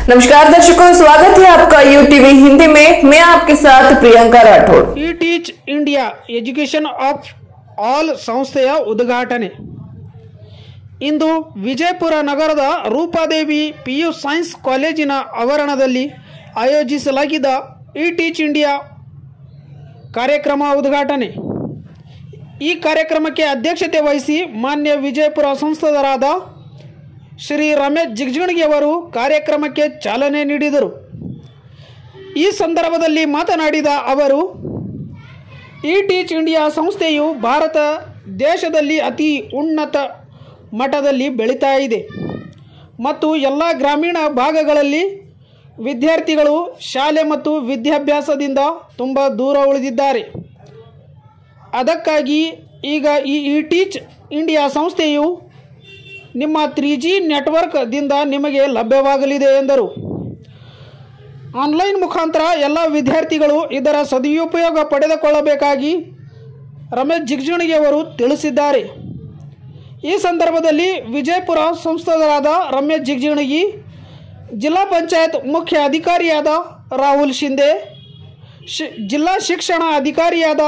नमस्कार दर्शकों स्वागत है आपका यू टीवी हिंदी में मैं आपके साथ प्रियंका राठौड़ ಈ teach India education of all ಸಂಸ್ಥೆಯ ಉದ್ಘಾಟನೆ ಇಂದು ವಿಜಯಪುರ ನಗರದ ರೂಪಾದೇವಿ ಪಿ ಯು ಸೈನ್ಸ್ ಕಾಲೇಜಿನ ಆವರಣದಲ್ಲಿ ಆಯೋಜಿಸಲಾಗಿದ್ದ ಈ ಟೀಚ್ ಇಂಡಿಯಾ ಕಾರ್ಯಕ್ರಮ ಉದ್ಘಾಟನೆ ಈ ಕಾರ್ಯಕ್ರಮಕ್ಕೆ ಅಧ್ಯಕ್ಷತೆ ವಹಿಸಿ ಮಾನ್ಯ ವಿಜಯಪುರ ಸಂಸದರಾದ ಶ್ರೀ ರಮೇಶ್ ಜಿಗಜಿಣಗಿ ಅವರು ಕಾರ್ಯಕ್ರಮಕ್ಕೆ ಚಾಲನೆ ನೀಡಿದರು ಈ ಸಂದರ್ಭದಲ್ಲಿ ಮಾತನಾಡಿದ ಅವರು ಈ ಟೀಚ್ ಇಂಡಿಯಾ ಸಂಸ್ಥೆಯು ಭಾರತ ದೇಶದಲ್ಲಿ ಅತಿ ಉನ್ನತ ಮಟ್ಟದಲ್ಲಿ ಬೆಳೀತಾ ಇದೆ ಮತ್ತು ಎಲ್ಲ ಗ್ರಾಮೀಣ ಭಾಗಗಳಲ್ಲಿ ವಿದ್ಯಾರ್ಥಿಗಳು ಶಾಲೆ ಮತ್ತು ವಿದ್ಯಾಭ್ಯಾಸದಿಂದ ತುಂಬ ದೂರ ಉಳಿದಿದ್ದಾರೆ ಅದಕ್ಕಾಗಿ ಈಗ ಈ ಈ ಟೀಚ್ ಇಂಡಿಯಾ ಸಂಸ್ಥೆಯು ನಿಮ್ಮ ತ್ರೀ ಜಿ ನೆಟ್ವರ್ಕ್ದಿಂದ ನಿಮಗೆ ಲಭ್ಯವಾಗಲಿದೆ ಎಂದರು ಆನ್ಲೈನ್ ಮುಖಾಂತರ ಎಲ್ಲ ವಿದ್ಯಾರ್ಥಿಗಳು ಇದರ ಸದುಪಯೋಗ ಪಡೆದುಕೊಳ್ಳಬೇಕಾಗಿ ರಮೇಶ್ ಜಿಗಜಿಣಗಿ ಅವರು ತಿಳಿಸಿದ್ದಾರೆ ಈ ಸಂದರ್ಭದಲ್ಲಿ ವಿಜಯಪುರ ಸಂಸದರಾದ ರಮೇಶ್ ಜಿಗಜಿಣಗಿ ಜಿಲ್ಲಾ ಪಂಚಾಯತ್ ಮುಖ್ಯ ಅಧಿಕಾರಿಯಾದ ರಾಹುಲ್ ಶಿಂದೆ ಶಿ ಜಿಲ್ಲಾ ಶಿಕ್ಷಣ ಅಧಿಕಾರಿಯಾದ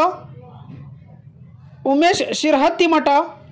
ಉಮೇಶ್ ಶಿರ್ಹತ್ತಿಮಠ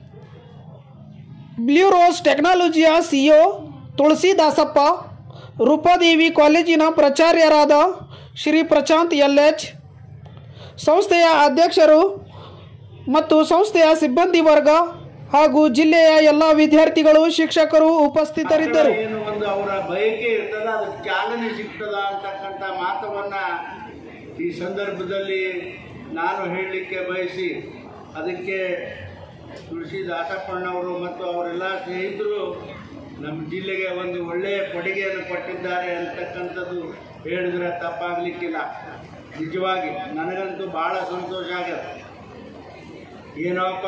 ಬ್ಲೂ ರೋಸ್ ಟೆಕ್ನಾಲಜಿಯ ಸಿಇಒ ತುಳಸಿ ದಾಸಪ್ಪ ರೂಪಾದೇವಿ ಕಾಲೇಜಿನ ಪ್ರಾಚಾರ್ಯರಾದ ಶ್ರೀ ಪ್ರಶಾಂತ್ ಎಲ್ ಎಚ್ ಸಂಸ್ಥೆಯ ಅಧ್ಯಕ್ಷರು ಮತ್ತು ಸಂಸ್ಥೆಯ ಸಿಬ್ಬಂದಿ ವರ್ಗ ಹಾಗೂ ಜಿಲ್ಲೆಯ ಎಲ್ಲ ವಿದ್ಯಾರ್ಥಿಗಳು ಶಿಕ್ಷಕರು ಉಪಸ್ಥಿತರಿದ್ದರು ಏನು ಒಂದು ಅವರ ಬಯಕೆ ಇರ್ತದ ಅದಕ್ಕೆ ಚಾಲನೆ ಸಿಗ್ತದ ಅಂತಕ್ಕಂಥ ಮಾತವನ್ನ ಈ ಸಂದರ್ಭದಲ್ಲಿ ನಾನು ಹೇಳಲಿಕ್ಕೆ ಬಯಸಿ ಅದಕ್ಕೆ ತುಳಸಿ ದಾಸಪ್ಪಣ್ಣವರು ಮತ್ತು ಅವರೆಲ್ಲ ಸ್ನೇಹಿತರು ನಮ್ಮ ಜಿಲ್ಲೆಗೆ ಒಂದು ಒಳ್ಳೆಯ ಕೊಡುಗೆಯನ್ನು ಕೊಟ್ಟಿದ್ದಾರೆ ಅಂತಕ್ಕಂಥದ್ದು ಹೇಳಿದ್ರೆ ತಪ್ಪಾಗಲಿಕ್ಕಿಲ್ಲ ನಿಜವಾಗಿ ನನಗಂತೂ ಭಾಳ ಸಂತೋಷ ಆಗತ್ತೆ ಏನೋಪ್ಪ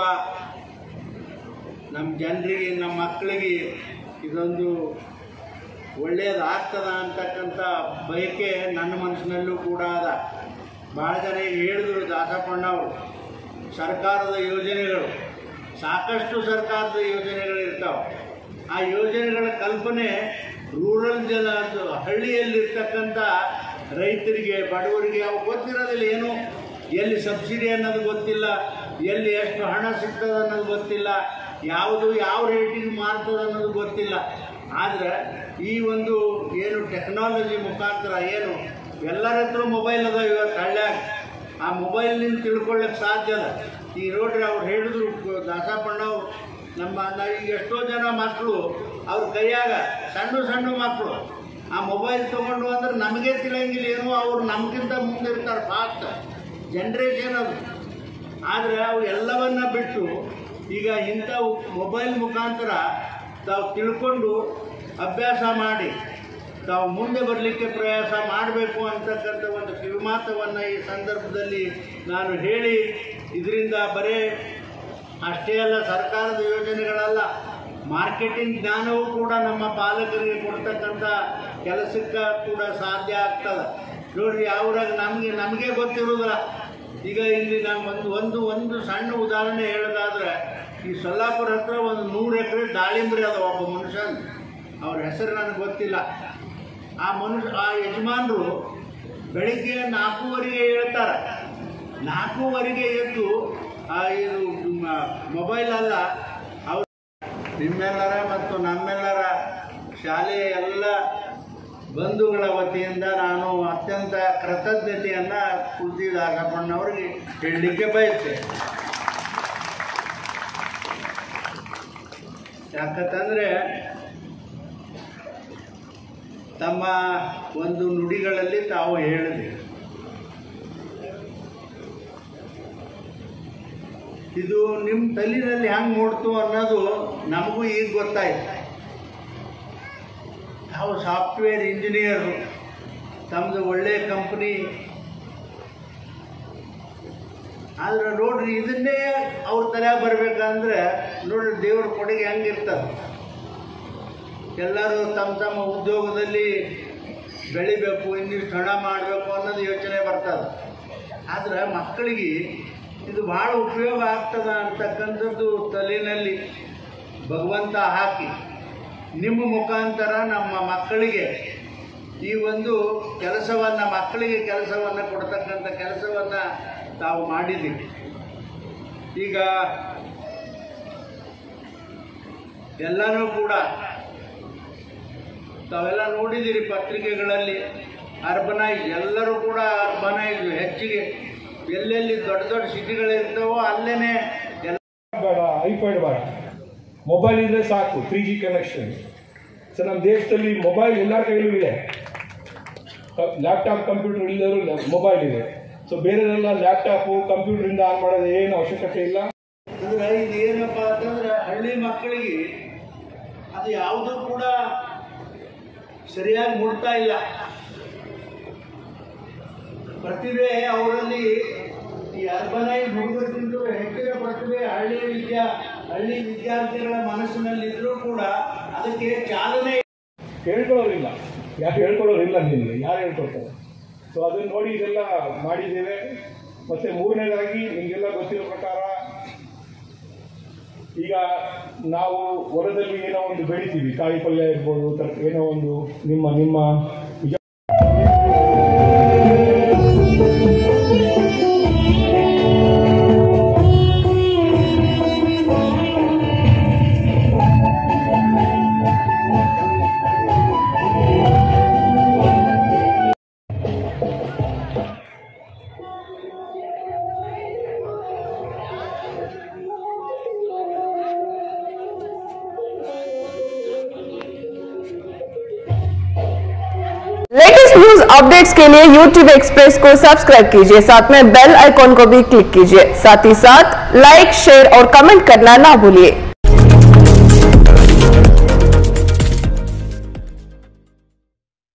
ನಮ್ಮ ಜನರಿಗೆ ನಮ್ಮ ಮಕ್ಕಳಿಗೆ ಇದೊಂದು ಒಳ್ಳೆಯದಾಗ್ತದ ಅಂತಕ್ಕಂಥ ಬಯಕೆ ನನ್ನ ಮನಸ್ಸಿನಲ್ಲೂ ಕೂಡ ಅದ ಭಾಳ ಜನ ಈಗ ಹೇಳಿದ್ರು ದಾಸಪ್ಪಣ್ಣವರು ಸರ್ಕಾರದ ಯೋಜನೆಗಳು ಸಾಕಷ್ಟು ಸರ್ಕಾರದ ಯೋಜನೆಗಳು ಇರ್ತಾವೆ ಆ ಯೋಜನೆಗಳ ಕಲ್ಪನೆ ರೂರಲ್ ಜನ ಅದು ಹಳ್ಳಿಯಲ್ಲಿರ್ತಕ್ಕಂಥ ರೈತರಿಗೆ ಬಡವರಿಗೆ ಅವು ಗೊತ್ತಿರೋದಿಲ್ಲ ಏನು ಎಲ್ಲಿ ಸಬ್ಸಿಡಿ ಅನ್ನೋದು ಗೊತ್ತಿಲ್ಲ ಎಲ್ಲಿ ಎಷ್ಟು ಹಣ ಸಿಗ್ತದೆ ಅನ್ನೋದು ಗೊತ್ತಿಲ್ಲ ಯಾವುದು ಯಾವ ರೇಟಿಗೆ ಮಾರ್ತದೆ ಅನ್ನೋದು ಗೊತ್ತಿಲ್ಲ ಆದರೆ ಈ ಒಂದು ಏನು ಟೆಕ್ನಾಲಜಿ ಮುಖಾಂತರ ಏನು ಎಲ್ಲರ ಹತ್ರ ಮೊಬೈಲ್ ಅದ ಇವತ್ತು ಹಳ್ಳ್ಯಾಗ ಆ ಮೊಬೈಲ್ನಿಂದ ತಿಳ್ಕೊಳ್ಳೋಕೆ ಸಾಧ್ಯ ಅದ ಈಗ ನೋಡ್ರಿ ಅವ್ರು ಹೇಳಿದ್ರು ಕ- ದಾಸಪ್ಪಣ್ಣವ್ರು ನಮ್ಮ ನಾವು ಈಗ ಎಷ್ಟೋ ಜನ ಮಕ್ಕಳು ಅವ್ರ ಕೈಯಾಗ ಸಣ್ಣ ಸಣ್ಣ ಮಕ್ಕಳು ಆ ಮೊಬೈಲ್ ತೊಗೊಂಡು ಅಂದ್ರೆ ನಮಗೆ ತಿಳಿಯಂಗಿಲ್ಲ ಏನೋ ಅವ್ರು ನಮಗಿಂತ ಮುಂದೆ ಇರ್ತಾರೆ ಫಾಸ್ಟ್ ಜನ್ರೇಷನ್ ಅದು ಆದರೆ ಅವು ಎಲ್ಲವನ್ನ ಬಿಟ್ಟು ಈಗ ಇಂಥ ಮೊಬೈಲ್ ಮುಖಾಂತರ ತಾವು ತಿಳ್ಕೊಂಡು ಅಭ್ಯಾಸ ಮಾಡಿ ತಾವು ಮುಂದೆ ಬರಲಿಕ್ಕೆ ಪ್ರಯಾಸ ಮಾಡಬೇಕು ಅಂತಕ್ಕಂಥ ಒಂದು ಕಿವಿಮಾತವನ್ನು ಈ ಸಂದರ್ಭದಲ್ಲಿ ನಾನು ಹೇಳಿ ಇದರಿಂದ ಬರೇ ಅಷ್ಟೇ ಅಲ್ಲ ಸರ್ಕಾರದ ಯೋಜನೆಗಳಲ್ಲ ಮಾರ್ಕೆಟಿಂಗ್ ಜ್ಞಾನವೂ ಕೂಡ ನಮ್ಮ ಪಾಲಕರಿಗೆ ಕೊಡ್ತಕ್ಕಂಥ ಕೆಲಸಕ್ಕೆ ಕೂಡ ಸಾಧ್ಯ ಆಗ್ತದೆ ನೋಡ್ರಿ ಅವ್ರಾಗ ನಮಗೆ ನಮಗೆ ಗೊತ್ತಿರೋದಿಲ್ಲ ಈಗ ಇಲ್ಲಿ ನಾವು ಒಂದು ಒಂದು ಒಂದು ಸಣ್ಣ ಉದಾಹರಣೆ ಹೇಳೋದಾದ್ರೆ ಈ ಸೊಲ್ಲಾಪುರ ಹತ್ರ ಒಂದು ನೂರು ಎಕರೆ ದಾಳಿಂಬ್ರಿ ಅದ ಒಬ್ಬ ಮನುಷ್ಯನ ಅವ್ರ ಹೆಸರು ನನಗೆ ಗೊತ್ತಿಲ್ಲ ಆ ಮನುಷ್ಯ ಆ ಯಜಮಾನರು ಬೆಳಿಗ್ಗೆ ನಾಲ್ಕೂವರೆಗೆ ಹೇಳ್ತಾರೆ ನಾಲ್ಕೂವರೆಗೆ ಎದ್ದು ಆ ಇದು ಮೊಬೈಲ್ ಅಲ್ಲ ಅವ್ರು ನಿಮ್ಮೆಲ್ಲರ ಮತ್ತು ನಮ್ಮೆಲ್ಲರ ಶಾಲೆಯ ಎಲ್ಲ ಬಂಧುಗಳ ವತಿಯಿಂದ ನಾನು ಅತ್ಯಂತ ಕೃತಜ್ಞತೆಯನ್ನು ಕುಲ್ತಿ ದಾಸಪ್ಪಣ್ಣವ್ರಿಗೆ ಹೇಳಲಿಕ್ಕೆ ಬಯಸ್ತೇನೆ ಯಾಕಂತಂದರೆ ತಮ್ಮ ಒಂದು ನುಡಿಗಳಲ್ಲಿ ತಾವು ಹೇಳಿದೆ ಇದು ನಿಮ್ಮ ತಲೆಯಲ್ಲಿ ಹೆಂಗೆ ಮೂಡ್ತು ಅನ್ನೋದು ನಮಗೂ ಈಗ ಗೊತ್ತಾಯ್ತು ತಾವು ಸಾಫ್ಟ್ವೇರ್ ಇಂಜಿನಿಯರು ತಮ್ಮದು ಒಳ್ಳೆಯ ಕಂಪ್ನಿ ಆದ್ರೆ ನೋಡ್ರಿ ಇದನ್ನೇ ಅವ್ರ ತಲೆ ಬರ್ಬೇಕಂದ್ರೆ ನೋಡ್ರಿ ದೇವ್ರ ಕೊಡುಗೆ ಹೆಂಗಿರ್ತದೆ ಎಲ್ಲರೂ ತಮ್ಮ ತಮ್ಮ ಉದ್ಯೋಗದಲ್ಲಿ ಬೆಳಿಬೇಕು ಇನ್ನಿಷ್ಟು ಹಣ ಮಾಡಬೇಕು ಅನ್ನೋದು ಯೋಚನೆ ಬರ್ತದೆ ಆದ್ರೆ ಮಕ್ಕಳಿಗೆ ಇದು ಭಾಳ ಉಪಯೋಗ ಆಗ್ತದ ಅಂತಕ್ಕಂಥದ್ದು ತಲೆಯಲ್ಲಿ ಭಗವಂತ ಹಾಕಿ ನಿಮ್ಮ ಮುಖಾಂತರ ನಮ್ಮ ಮಕ್ಕಳಿಗೆ ಈ ಒಂದು ಕೆಲಸವನ್ನು ಮಕ್ಕಳಿಗೆ ಕೆಲಸವನ್ನು ಕೊಡ್ತಕ್ಕಂಥ ಕೆಲಸವನ್ನು ತಾವು ಮಾಡಿದ್ದೀವಿ ಈಗ ಎಲ್ಲನೂ ಕೂಡ ತಾವೆಲ್ಲ ನೋಡಿದ್ದೀರಿ ಪತ್ರಿಕೆಗಳಲ್ಲಿ ಅರ್ಬನೈಸ್ ಎಲ್ಲರೂ ಕೂಡ ಅರ್ಬನೈಸ್ ಹೆಚ್ಚಿಗೆ ಎಲ್ಲೆಲ್ಲಿ ದೊಡ್ಡ ದೊಡ್ಡ ಸಿಟಿಗಳಿರ್ತಾವೋ ಅಲ್ಲೇ ಎಲ್ಲ ಬೇಡ ಐಪ್ಯಾಡ್ ಬೇಡ ಮೊಬೈಲ್ ಇದ್ರೆ ಸಾಕು ತ್ರೀ ಜಿ ಕನೆಕ್ಷನ್ ಸೊ ನಮ್ಮ ದೇಶದಲ್ಲಿ ಮೊಬೈಲ್ ಎಲ್ಲರ ಕೈಲೂ ಇದೆ ಲ್ಯಾಪ್ಟಾಪ್ ಕಂಪ್ಯೂಟರ್ ಇಲ್ಲದರೂ ಮೊಬೈಲ್ ಇದೆ ಸೊ ಬೇರೆದೆಲ್ಲ ಲ್ಯಾಪ್ಟಾಪು ಕಂಪ್ಯೂಟರಿಂದ ಆನ್ ಮಾಡೋದು ಏನು ಅವಶ್ಯಕತೆ ಇಲ್ಲ ಅಂದ್ರೆ ಇದು ಏನಪ್ಪ ಅಂತಂದ್ರೆ ಹಳ್ಳಿ ಮಕ್ಕಳಿಗೆ ಅದು ಯಾವುದೂ ಕೂಡ ಸರಿಯಾಗಿ ಮುಡ್ತಾ ಇಲ್ಲ ಪ್ರತಿಭೆ ಅವರಲ್ಲಿ ಈ ಅರ್ಬನೈಸ್ ಹುಡುಗರಿಗಿಂತ ಹೆಚ್ಚಿನ ಪ್ರತಿಭೆ ಹಳ್ಳಿ ವಿದ್ಯಾ ಹಳ್ಳಿ ವಿದ್ಯಾರ್ಥಿಗಳ ಮನಸ್ಸಿನಲ್ಲಿದ್ದರೂ ಕೂಡ ಅದಕ್ಕೆ ಚಾಲನೆ ಹೇಳ್ಕೊಳ್ಳೋರಿಲ್ಲ ಯಾರು ಹೇಳ್ಕೊಳ್ಳೋರಿಲ್ಲ ನಿನಗೆ ಯಾರು ಹೇಳ್ಕೊಡ್ತಾರೆ ಸೊ ಅದನ್ನ ನೋಡಿ ಇದೆಲ್ಲ ಮಾಡಿದ್ದೇವೆ ಮತ್ತು ಮೂರನೇದಾಗಿ ನಿಮಗೆಲ್ಲ ಗೊತ್ತಿರೋ ಪ್ರಕಾರ ಈಗ ನಾವು ಹೊಲದಲ್ಲಿ ಏನೋ ಒಂದು ಬೆಳಿತೀವಿ ಕಾಯಿ ಪಲ್ಯ ಇರ್ಬೋದು ತರ ಏನೋ ಒಂದು ನಿಮ್ಮ ನಿಮ್ಮ ನಿಜ लेटेस्ट न्यूज अपडेट्स के लिए YouTube एक्सप्रेस को सब्सक्राइब कीजिए साथ में बेल आइकॉन को भी क्लिक कीजिए साथ ही साथ लाइक शेयर और कमेंट करना ना भूलिए